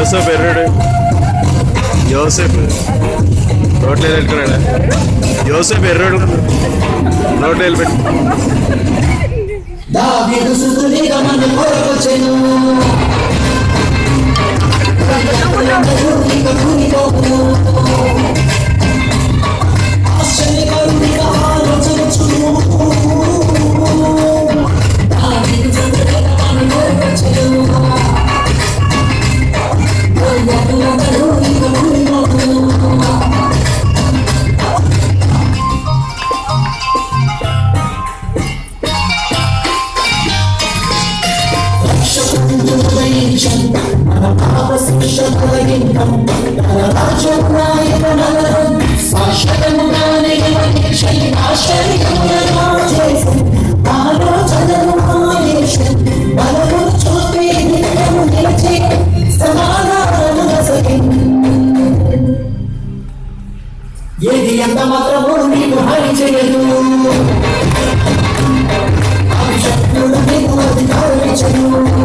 యోసేపు ఎర్రడు యోసేపు రోడ్లు వెళ్ళుకున్నాడా యోసేపు ఎర్రడు రోడ్లు వెళ్ళిపెట్టి దావీదు సుతునిగా మన కొరకొచ్చెను ఇక కూలిపోకును ఆశ్చర్యకరునిగా ఆలోచించును దావీదు సుతునిగా మన కొరకొచ్చెను గొల్లకులందరూ ఇక కూలిపోకును ఏది ఎంత మాత్రము నీకు హాని చేయదు అభిషక్తుడు నీకు అధికారం ఇచ్చను